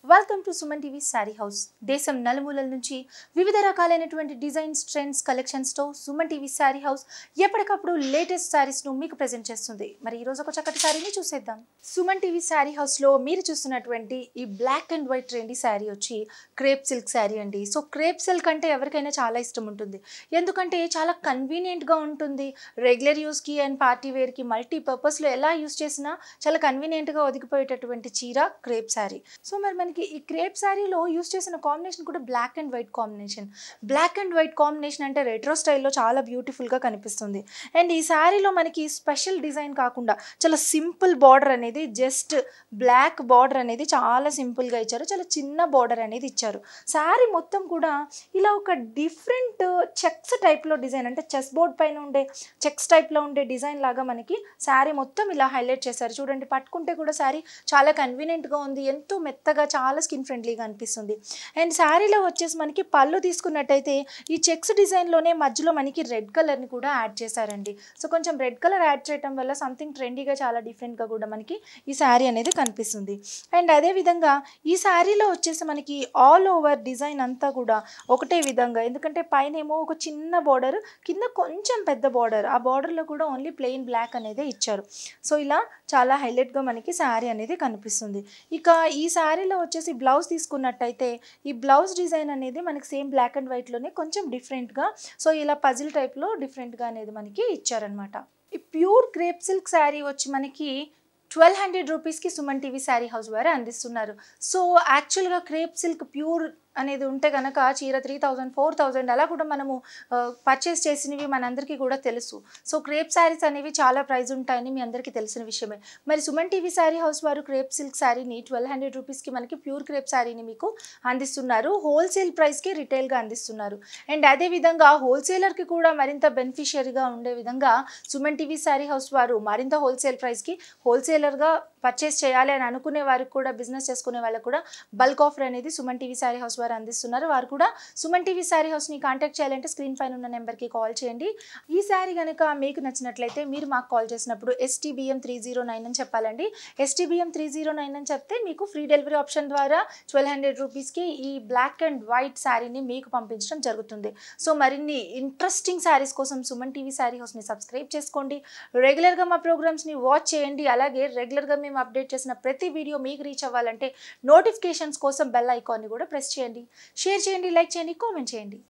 welcome to Suman TV sari house దేశం నలుమూలల నుంచి వివిధ రకాలైనటువంటి డిజైన్స్ ట్రెండ్స్ కలెక్షన్స్తో సుమన్ టీవీ శారీ హౌస్ ఎప్పటికప్పుడు లేటెస్ట్ శారీస్ను మీకు ప్రజెంట్ చేస్తుంది మరి ఈరోజు ఒక చక్కటి శారీని చూసేద్దాం సుమన్ టీవీ శారీ హౌస్లో మీరు చూస్తున్నటువంటి ఈ black and white trendy sari వచ్చి క్రేప్ సిల్క్ శారీ అండి సో క్రేప్ సిల్క్ అంటే ఎవరికైనా చాలా ఇష్టం ఉంటుంది ఎందుకంటే చాలా కన్వీనియంట్గా ఉంటుంది రెగ్యులర్ యూస్కి అండ్ పార్టీ వేర్కి మల్టీ పర్పస్లో ఎలా యూస్ చేసినా చాలా కన్వీనియంట్గా ఒదిగిపోయేటటువంటి చీర క్రేప్ శారీ సో మరి మనకి ఈ క్రేప్ శారీలో యూస్ చేసిన కాంబినేషన్ కూడా black and white combination black and white combination అంటే రెట్రో స్టైల్లో చాలా బ్యూటిఫుల్గా కనిపిస్తుంది అండ్ ఈ శారీలో మనకి స్పెషల్ డిజైన్ కాకుండా చాలా సింపుల్ బార్డర్ అనేది జస్ట్ బ్లాక్ బార్డర్ అనేది చాలా సింపుల్గా ఇచ్చారు చాలా చిన్న బార్డర్ అనేది ఇచ్చారు శారీ మొత్తం కూడా ఇలా ఒక డిఫరెంట్ చెక్స్ టైప్లో డిజైన్ అంటే చెస్ బోర్డ్ పైన ఉండే చెక్స్ టైప్లో ఉండే డిజైన్ లాగా మనకి శారీ మొత్తం ఇలా హైలైట్ చేశారు చూడండి పట్టుకుంటే కూడా శారీ చాలా కన్వీనియంట్గా ఉంది ఎంతో మెత్తగా చాలా స్కిన్ ఫ్రెండ్లీగా అనిపిస్తుంది అండ్ శారీలో వచ్చేసి మనకి పళ్ళు తీసుకున్నట్టయితే ఈ చెక్స్ డిజైన్లోనే మధ్యలో మనకి రెడ్ కలర్ని కూడా యాడ్ చేశారండి సో కొంచెం రెడ్ కలర్ యాడ్ చేయడం వల్ల సంథింగ్ ట్రెండీగా చాలా డిఫరెంట్గా కూడా మనకి ఈ శారీ అనేది కనిపిస్తుంది అండ్ అదేవిధంగా ఈ శారీలో వచ్చేసి మనకి ఆల్ ఓవర్ డిజైన్ అంతా కూడా ఒకటే విధంగా ఎందుకంటే పైన ఏమో ఒక చిన్న బార్డర్ కింద కొంచెం పెద్ద బార్డర్ ఆ బార్డర్లో కూడా ఓన్లీ ప్లెయిన్ బ్లాక్ అనేది ఇచ్చారు సో ఇలా చాలా హైలైట్గా మనకి శారీ అనేది కనిపిస్తుంది ఇక ఈ శారీలో వచ్చేసి బ్లౌజ్ తీసుకున్నట్టయితే ఈ బ్లౌజ్ డిజైన్ అనేది మనకి సేమ్ బ్లాక్ అండ్ వైట్లోనే కొంచెం డిఫరెంట్గా సో ఇలా పజిల్ టైప్లో డిఫరెంట్గా అనేది మనకి ఇచ్చారనమాట ఈ ప్యూర్ క్రేప్ సిల్క్ శారీ వచ్చి మనకి ట్వెల్వ్ హండ్రెడ్ రూపీస్కి సుమన్ టీవీ శారీ హౌస్ వారు అందిస్తున్నారు సో యాక్చువల్గా క్రేప్ సిల్క్ ప్యూర్ అనేది ఉంటే కనుక చీర త్రీ థౌజండ్ ఫోర్ థౌజండ్ అలా కూడా మనము పర్చేస్ చేసినవి మనందరికీ కూడా తెలుసు సో క్రేప్ శారీస్ అనేవి చాలా ప్రైస్ ఉంటాయని మీ అందరికీ తెలిసిన విషయమే మరి సుమన్ టీవీ శారీ హౌస్ వారు క్రేప్ సిల్క్ శారీని ట్వెల్వ్ హండ్రెడ్ రూపీస్కి మనకి ప్యూర్ క్రేప్ శారీని మీకు అందిస్తున్నారు హోల్సేల్ ప్రైస్కి రిటైల్గా అందిస్తున్నారు అండ్ అదేవిధంగా హోల్సేలర్కి కూడా మరింత బెనిఫిషియరీగా ఉండే విధంగా సుమన్ టీవీ శారీ హౌస్ వారు మరింత హోల్సేల్ ప్రైస్కి హోల్సేలర్గా పర్చేస్ చేయాలి అని అనుకునే వారికి కూడా బిజినెస్ చేసుకునే వాళ్ళకి కూడా బల్క్ ఆఫర్ అనేది సుమన్ టీవీ శారీ హౌస్ వారు అందిస్తున్నారు వారు కూడా సుమన్ టీవీ శారీ హౌస్ని కాంటాక్ట్ చేయాలంటే స్క్రీన్ పైన ఉన్న నెంబర్కి కాల్ చేయండి ఈ శారీ కనుక మీకు నచ్చినట్లయితే మీరు మాకు కాల్ చేసినప్పుడు ఎస్టీబీఎం త్రీ జీరో నైన్ అని చెప్పాలండి ఎస్టీబీఎం త్రీ జీరో నైన్ అని చెప్తే మీకు ఫ్రీ డెలివరీ ఆప్షన్ ద్వారా ట్వెల్వ్ హండ్రెడ్ రూపీస్కి ఈ బ్లాక్ అండ్ వైట్ శారీని మీకు పంపించడం జరుగుతుంది సో మరిన్ని ఇంట్రెస్టింగ్ శారీస్ కోసం సుమన్ టీవీ శారీ హౌస్ని సబ్స్క్రైబ్ చేసుకోండి రెగ్యులర్గా మా ప్రోగ్రామ్స్ని వాచ్ చేయండి అలాగే రెగ్యులర్గా మేము అప్డేట్ చేసిన ప్రతి వీడియో మీకు రీచ్ అవ్వాలంటే నోటిఫికేషన్స్ కోసం బెల్ ఐకాన్ని కూడా ప్రెస్ చేయండి షేర్ చేయండి లైక్ చేయండి కామెంట్ చేయండి